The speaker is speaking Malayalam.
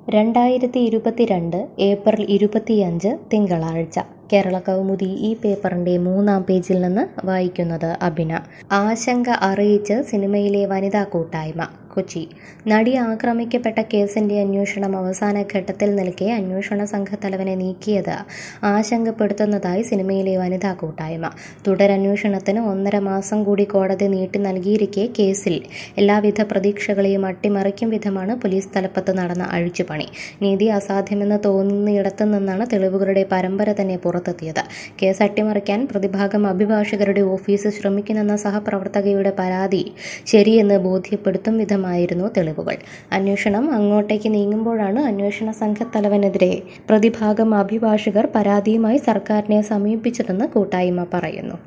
രണ്ടായിരത്തി ഇരുപത്തിരണ്ട് ഏപ്രിൽ ഇരുപത്തിയഞ്ച് തിങ്കളാഴ്ച കേരള കൗമുദി ഈ പേപ്പറിന്റെ മൂന്നാം പേജിൽ നിന്ന് വായിക്കുന്നത് അബിന ആശങ്ക അറിയിച്ച് സിനിമയിലെ വനിതാ കൂട്ടായ്മ കൊച്ചി നടി ആക്രമിക്കപ്പെട്ട കേസിന്റെ അന്വേഷണം അവസാന ഘട്ടത്തിൽ നിൽക്കെ അന്വേഷണ സംഘത്തലവനെ നീക്കിയത് ആശങ്കപ്പെടുത്തുന്നതായി സിനിമയിലെ വനിതാ കൂട്ടായ്മ തുടരന്വേഷണത്തിന് ഒന്നര മാസം കൂടി കോടതി നീട്ടി നൽകിയിരിക്കെ കേസിൽ എല്ലാവിധ പ്രതീക്ഷകളെയും അട്ടിമറിക്കും വിധമാണ് പോലീസ് തലപ്പത്ത് നടന്ന അഴിച്ചുപണി നീതി അസാധ്യമെന്ന് തോന്നുന്നിടത്തു നിന്നാണ് തെളിവുകളുടെ പരമ്പര തന്നെ പുറത്തെത്തിയത് കേസ് അട്ടിമറിക്കാൻ പ്രതിഭാഗം അഭിഭാഷകരുടെ ഓഫീസ് ശ്രമിക്കുന്നെന്ന സഹപ്രവർത്തകയുടെ പരാതി ശരിയെന്ന് ബോധ്യപ്പെടുത്തും വിധമായിരുന്നു തെളിവുകൾ അന്വേഷണം അങ്ങോട്ടേക്ക് നീങ്ങുമ്പോഴാണ് അന്വേഷണ സംഘത്തലവനെതിരെ പ്രതിഭാഗം അഭിഭാഷകർ പരാതിയുമായി സർക്കാരിനെ സമീപിച്ചതെന്ന് കൂട്ടായ്മ പറയുന്നു